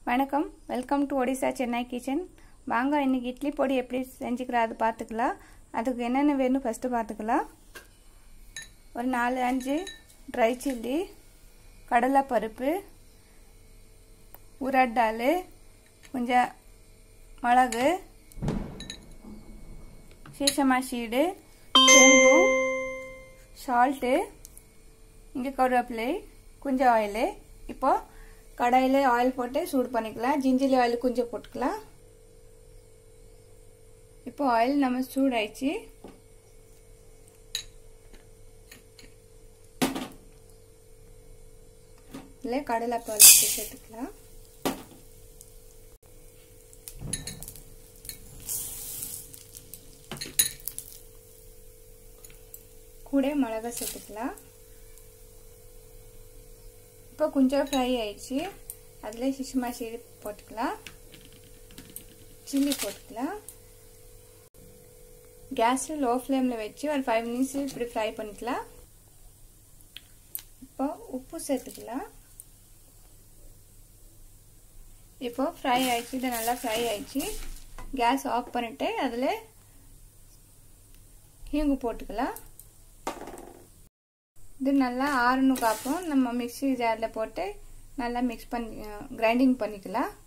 வணக்கம் welcome to Odisha Chennai kitchen வாங்க இன்னைக்கு இட்லி பொடி எப்படி செஞ்சுக்கலாம் அது பார்த்துக்கலாம் அதுக்கு என்னென்ன வேணும் ஃபஸ்ட்டு பார்த்துக்கலாம் ஒரு நாலு அஞ்சு ட்ரை சில்லி கடலைப்பருப்பு உரட் டால் கொஞ்சம் மிளகு சீசமா சீடு செம்பு சால்ட்டு இங்கே கருவேப்பிலை கொஞ்சம் ஆயிலு இப்போ கடாயில் ஆயில் போட்டு சூடு பண்ணிக்கலாம் ஜிஞ்சிலி ஆயில் கொஞ்சம் போட்டுக்கலாம் இப்போ ஆயில் நம்ம சூடாயிடுச்சு இதில் கடலை பால் சேர்த்துக்கலாம் கூட மிளகா சேர்த்துக்கலாம் இப்போ கொஞ்சம் ஃப்ரை ஆயிடுச்சு அதில் சிசுமா சீடு போட்டுக்கலாம் சில்லி போட்டுக்கலாம் கேஸில் லோ ஃப்ளேமில் வச்சு ஒரு ஃபைவ் மினிட்ஸ் இப்படி ஃப்ரை பண்ணிக்கலாம் இப்போ உப்பு சேர்த்துக்கலாம் இப்போ ஃப்ரை ஆயிடுச்சு இது நல்லா ஃப்ரை ஆயிடுச்சு கேஸ் ஆஃப் பண்ணிவிட்டு அதில் ஹீங்கு போட்டுக்கலாம் இது நல்லா ஆறணும் காப்போம் நம்ம மிக்சி ஜாரில் போட்டு நல்லா மிக்ஸ் பண்ணி கிரைண்டிங் பண்ணிக்கலாம்